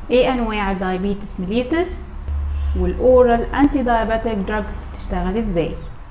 ايه انواع الدايابيتس ميليتس والاورال انتي دايابيتك دراجز بتشتغل ازاي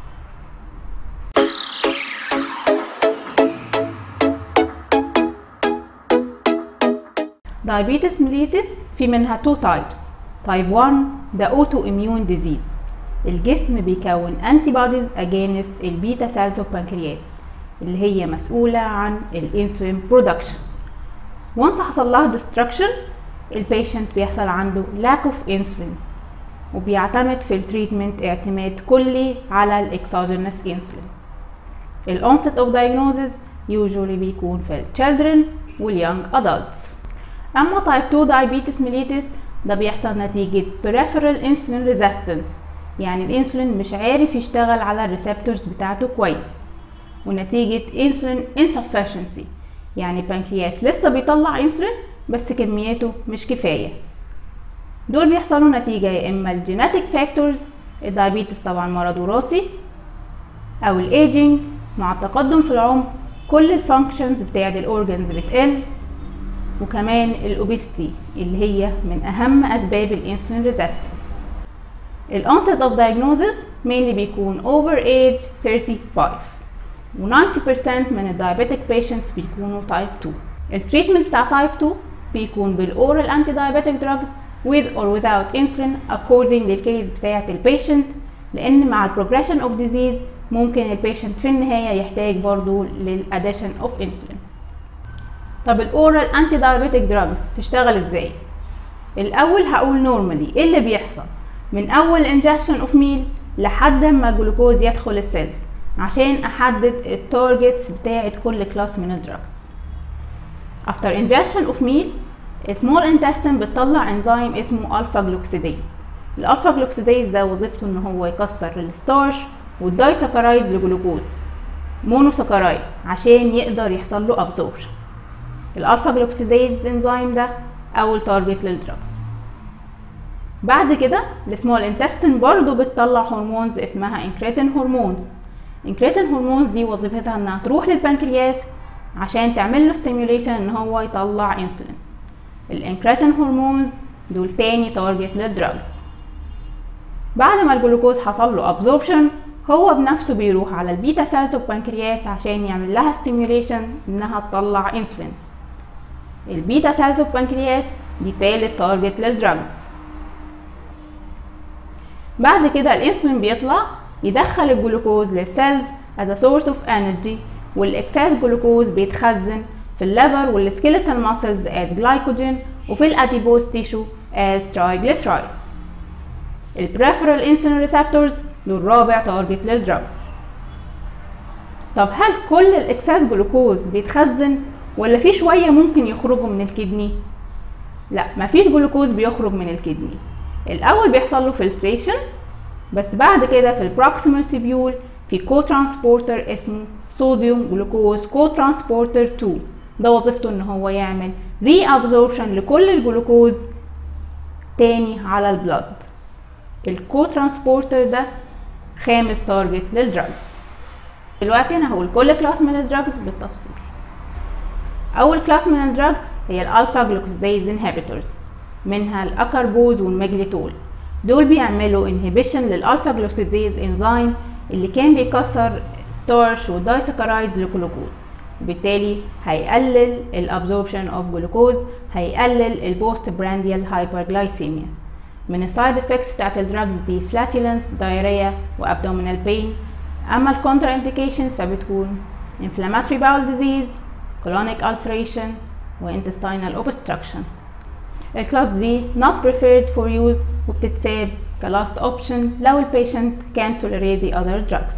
diabetes mellitus في منها two types type 1 ده autoimmune disease الجسم بيكون antibodies against البيتا cells of pancreas اللي هي مسؤولة عن الانسولين برودكشن once حصل لها destruction البيشنت بيحصل عنده lack of insulin وبيعتمد في التريتمنت اعتماد كلي على الاكسوجينس انسولين الانست اوف diagnosis usually بيكون في الchildren واليونج adults اما تايب 2 diabetes mellitus ده بيحصل نتيجة peripheral insulin resistance يعني الانسولين مش عارف يشتغل على الريسبتورز بتاعته كويس ونتيجة insulin insufficiency يعني البنكرياس لسه بيطلع انسولين بس كميته مش كفاية دول بيحصلوا نتيجة يا اما الجيناتيك فاكتورز الدايابيتس طبعا مرض وراثي او الايجينج مع التقدم في العمر كل الفانكشنز بتاعت الاورجنز بتقل وكمان الاوبستي اللي هي من اهم اسباب الانسولين ريزيستنس الانست اوف diagnosis mainly بيكون over age 35 و 90% من الدايابيتك patients بيكونوا type 2 التريتمنت بتاع type 2 بيكون بالاورال انتي دايابيتك drugs with or without insulin according للكيس بتاعة البيشنت لان مع البروجريشن اوف ديزيز ممكن البيشنت في النهاية يحتاج برضو للاديشن اوف انسولين طب الاورال انتي دايابيتك دراجز تشتغل ازاي الاول هقول نورمالي ايه اللي بيحصل من اول انجكشن اوف ميل لحد ما الجلوكوز يدخل السيلز عشان احدد التارجتس بتاعه كل كلاس من الدراجز after ingestion of meal small intestine بتطلع انزيم اسمه الفا جلوكسيديز الالفا جلوكسيديز ده وظيفته ان هو يكسر الستارش والدايسكرايدز لجلوكوز مونوسكرايد عشان يقدر يحصل له ابزوربشن الالفا جلوكسيديز انزيم ده اول تارجت للدراجز بعد كده السمول انتستين برضو بتطلع هرمونز اسمها انكريتين هرمونز انكريتين هرمونز دي وظيفتها انها تروح للبنكرياس عشان تعمل له ستيميوليشن ان هو يطلع انسولين الانكريتين هرمونز دول تاني تارجت للدراجز بعد ما الجلوكوز حصل له ابزوربشن هو بنفسه بيروح على البيتا سيلز اوف بنكرياس عشان يعمل لها ستيميوليشن انها تطلع انسولين البيتا سيلز اوف بنكرياس دي تالت تارجت للدراجز بعد كده الانسولين بيطلع يدخل الجلوكوز للسيلز as a source of energy والاكساس جلوكوز بيتخزن في الليفر والسكيلتال ماسلز as glycogen وفي الاديبوز تيشو as triglycerides البريفرال انسولين ريسبتورز دول رابع تارجت للدراجز طب هل كل الاكساس جلوكوز بيتخزن ولا في شويه ممكن يخرجوا من الكدني لا مفيش جلوكوز بيخرج من الكدني الاول بيحصل له فلتريشن بس بعد كده في البروكسيمال تيبيول في كو ترانسبورتر اسمه صوديوم جلوكوز كو ترانسبورتر 2 ده وظيفته ان هو يعمل ري ابزوربشن لكل الجلوكوز تاني على البلد الكو ترانسبورتر ده خامس تارجت للدراجز دلوقتي انا هقول كل كلاس من الدراجز بالتفصيل اول كلاس من الدراجز هي الالفا جلوكوزيديز انهبيتورز منها الاكربوز والماجليتول دول بيعملوا انهبيشن للالفا جلوكوزيديز انزيم اللي كان بيكسر ستارش والدايسكرايدز لجلوكوز وبالتالي هيقلل الابزوربشن اوف جلوكوز هيقلل البوست برانديال هايبرجلايسيميا من السايد افكتس بتاعت الدراجز دي فلاتولنس دايريا وابدومينال بين اما الكونترا انديكيشنز فبتكون inflammatory bowel disease colonic ulceration وintestinal obstruction الكلاس دي not preferred for use وبتتساب كلاست اوبشن لو البيشنت can tolerate the other drugs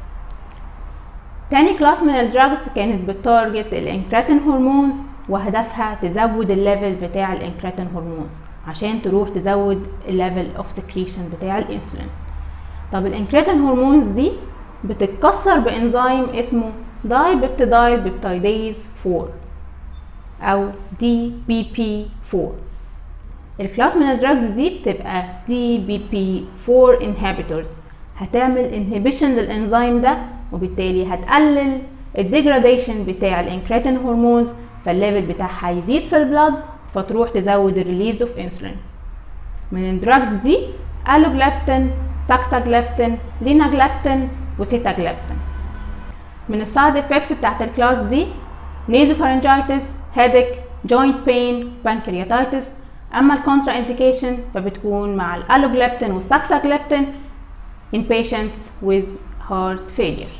تاني كلاس من الدراجز كانت بتارجت الانكريتين هرمونز وهدفها تزود الليفل بتاع الانكريتين هرمونز عشان تروح تزود الليفل اوف سكريشن بتاع الانسولين طب الانكريتين هرمونز دي بتتكسر بانزيم اسمه داي بيبتيدايل بيبتيديز 4 او دي بي بي 4 الكلاس من الدراجز دي بتبقى دي بي بي 4 inhibitors هتعمل انهبيشن للانزيم ده وبالتالي هتقلل الديجراديشن بتاع الانكريتين هرمونز فالليفل بتاعها هيزيد في البلد فتروح تزود الريليز اوف انسولين من الدراجز دي الوجلابتين ساكساجلابتين ليناجلابتين وسيتاجلابتين من السايد افكتس بتاعت الكلاس دي نيزوفارنجايتس هيدك جوينت بين بانكرياتايتس اما الكونترا انديكيشن فبتكون مع الالوجلابتين والساكساجلابتين in patients with heart failure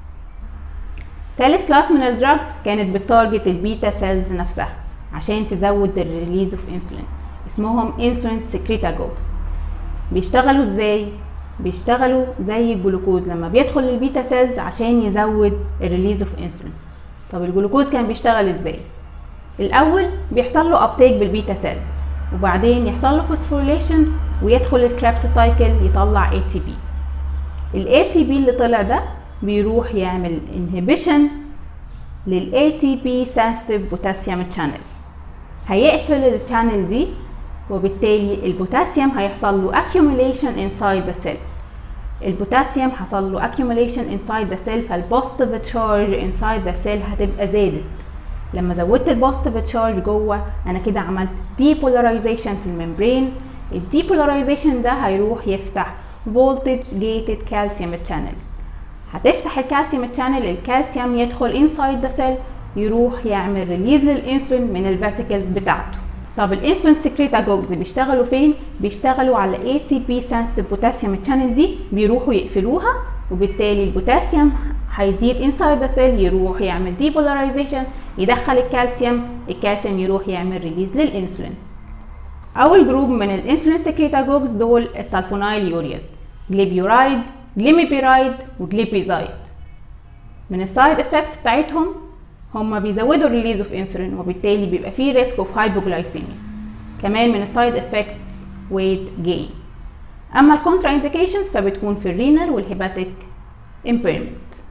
تالت كلاس من الدراجز كانت بتارجت البيتا سيلز نفسها عشان تزود الريليز اوف انسولين اسمهم انسولين سكريتاجوجز بيشتغلوا ازاي بيشتغلوا زي الجلوكوز لما بيدخل البيتا سيلز عشان يزود الريليز اوف انسولين طب الجلوكوز كان بيشتغل ازاي الاول بيحصل له ابتيك بالبيتا سيلز وبعدين يحصل له فوسفوريليشن ويدخل الكرابس سايكل يطلع اي تي بي الاي تي بي اللي طلع ده بيروح يعمل انهبيشن للاي تي بي سنسيتيف بوتاسيوم شانل هيقفل الشانل دي وبالتالي البوتاسيوم هيحصل له accumulation inside the cell البوتاسيوم حصل له accumulation inside the cell فالبوزيتيف تشارج inside the cell هتبقى زادت لما زودت البوزيتيف تشارج جوه انا كده عملت depolarization في الممبرين الديبولاريزيشن ده هيروح يفتح voltage gated calcium channel هتفتح الكالسيوم channel الكالسيوم يدخل inside the cell يروح يعمل ريليز للانسولين من الفاسيكلز بتاعته طب الانسولين سكريتاجوجز بيشتغلوا فين بيشتغلوا على اي تي بي سنسيتيف بوتاسيوم channel دي بيروحوا يقفلوها وبالتالي البوتاسيوم هيزيد انسايد ذا سيل يروح يعمل ديبولاريزيشن يدخل الكالسيوم الكالسيوم يروح يعمل ريليز للانسولين اول جروب من الانسولين سكريتاجوجز دول السلفونايل يورياز جليبيورايد جليميبيرايد وجليبيزايد من السايد افكتس بتاعتهم هما بيزودوا الريليز اوف انسولين وبالتالي بيبقى فيه ريسك اوف هايبوجلايسيميا كمان من السايد افكتس ويت جين اما الكونترا انديكيشنز فبتكون في الرينال والهيباتيك امبيرمنت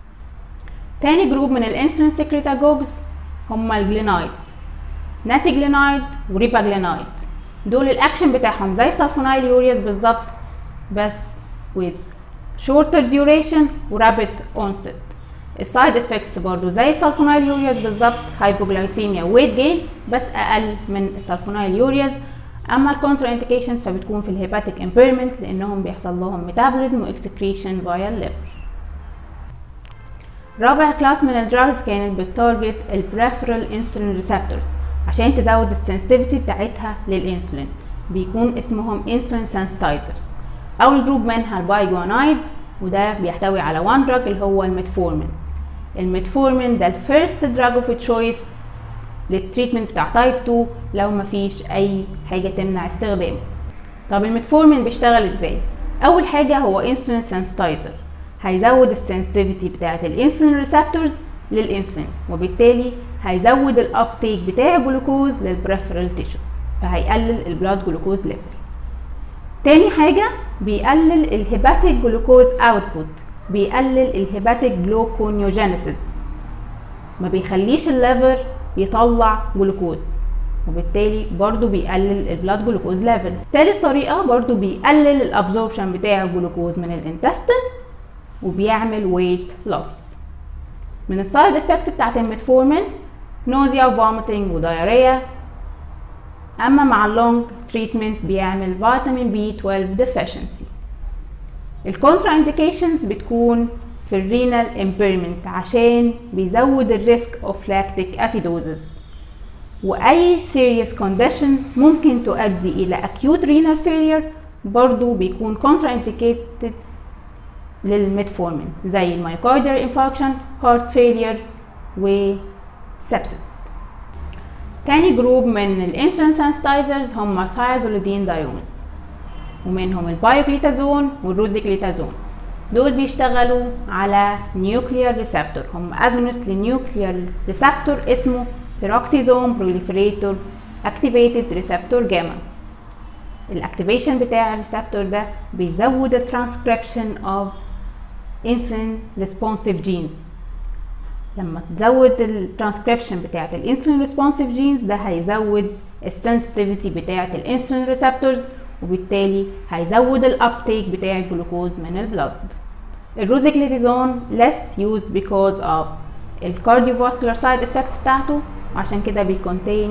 تاني جروب من الانسولين سكريتاجوجز هما الجلينايدز ناتيجلينايد وريباجلينايد دول الاكشن بتاعهم زي السلفونايل يورياز بالظبط بس with shorter duration ورابid onset السايد افكتس برضو زي السلفونايل يورياز بالظبط هايبوجلايسيميا ويت جين بس اقل من السلفونايل يورياز اما الكونترا انديكيشنز فبتكون في الهيباتيك امبيرمنت لانهم بيحصل لهم ميتابوليزم واكسكريشن فايا الليفر رابع كلاس من الدراجز كانت بتارجت البريفرال انسولين ريسبتورز عشان تزود السنسيتيفيتي بتاعتها للانسولين بيكون اسمهم انسولين سنسيتايزرز اول جروب منها البايجوانايد وده بيحتوي على وان دراج اللي هو الميتفورمين الميتفورمين ده الفيرست دراج اوف تشويس للتريتمنت بتاع تايب 2 لو مفيش اي حاجه تمنع استخدامه طب الميتفورمين بيشتغل ازاي اول حاجه هو انسولين سنسيتايزر هيزود السنسيتيفيتي بتاعه الانسولين ريسبتورز للانسولين وبالتالي هيزود الابتيك بتاع الجلوكوز للبريفرال تيشو فهيقلل البلاد جلوكوز ليفل تاني حاجة بيقلل الهيباتيك جلوكوز اوتبوت بيقلل الهيباتيك جلوكونيوجينيسيس ما بيخليش الليفر يطلع جلوكوز وبالتالي برضو بيقلل البلاد جلوكوز ليفل تالت طريقة برضو بيقلل الابزوربشن بتاع الجلوكوز من الانتستين وبيعمل ويت لوس من السايد افكت بتاعت الميتفورمين نوزيا وفوميتنج ودايريا اما مع اللونج تريتمنت بيعمل فيتامين بي 12 ديفيشنسي الكونترا انديكيشنز بتكون في الرينال امبيرمنت عشان بيزود الريسك اوف لاكتيك اسيدوزز واي سيريس كونديشن ممكن تؤدي الى acute renal failure برضو بيكون كونترا انديكيتد للميتفورمين زي المايوكارديال انفاركشن هارت فيلير وسبسس تاني جروب من الانسولين سنسيتايزرز هم ثايزوليدين دايونز ومنهم البايوكليتازون والروزيكليتازون دول بيشتغلوا على نيوكليير ريسبتور هم اجنوس لنيوكليير ريسبتور اسمه بيروكسيزوم بروليفريتور اكتيفيتد ريسبتور جاما الاكتيفيشن بتاع الريسبتور ده بيزود الترانسكريبشن اوف انسولين ريسبونسيف جينز لما تزود الترانسكريبشن بتاعت الانسولين ريسبونسيف جينز ده هيزود السنسيتيفيتي بتاعت الانسولين ريسبتورز وبالتالي هيزود الابتيك بتاع الجلوكوز من البلد الروزيكليتيزون less used because of الكارديوفاسكولار سايد افكتس بتاعته عشان كده بيكونتين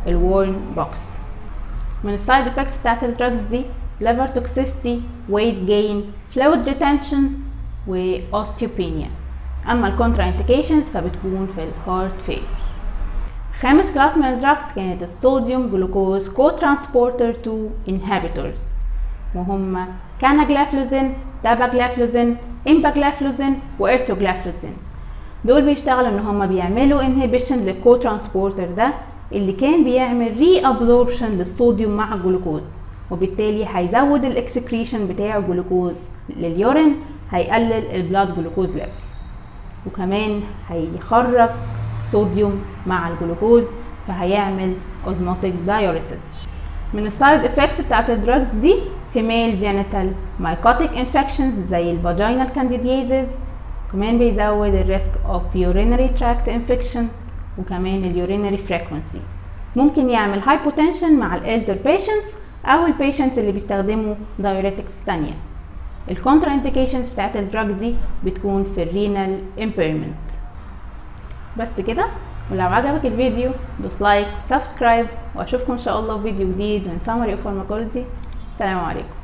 الورن بوكس من السايد افكتس بتاعت الدراجز دي liver toxicity weight gain fluid retention و osteopenia اما الكونترا انديكيشنز فبتكون في الهارت فيل خامس كلاس من الدراجز كانت الصوديوم جلوكوز كو ترانسبورتر 2 انهبيتورز وهم كاناجلافلوزين داباجلافلوزين امباجلافلوزين وارتوجلافلوزين دول بيشتغلوا ان هم بيعملوا انهبيشن للكو ترانسبورتر ده اللي كان بيعمل ري ابزوربشن للصوديوم مع الجلوكوز وبالتالي هيزود الاكسكريشن بتاع الجلوكوز لليورين هيقلل البلاد جلوكوز ليفل وكمان هيخرج صوديوم مع الجلوكوز فهيعمل اوزموتيك دايوريسيس من السايد افكتس بتاعت الدراجز دي فيميل جينيتال مايكوتيك انفكشنز زي الفاجينال كانديديزز كمان بيزود الريسك اوف urinary tract infection وكمان اليورينري frequency ممكن يعمل hypotension مع الالتر patients او البيشنتس اللي بيستخدموا diuretics تانية الكونترا انديكيشنز بتاعت الدراج دي بتكون في الرينال impairment بس كده ولو عجبك الفيديو دوس لايك سبسكرايب واشوفكم ان شاء الله في فيديو جديد من سامري اوف فارماكولوجي سلام عليكم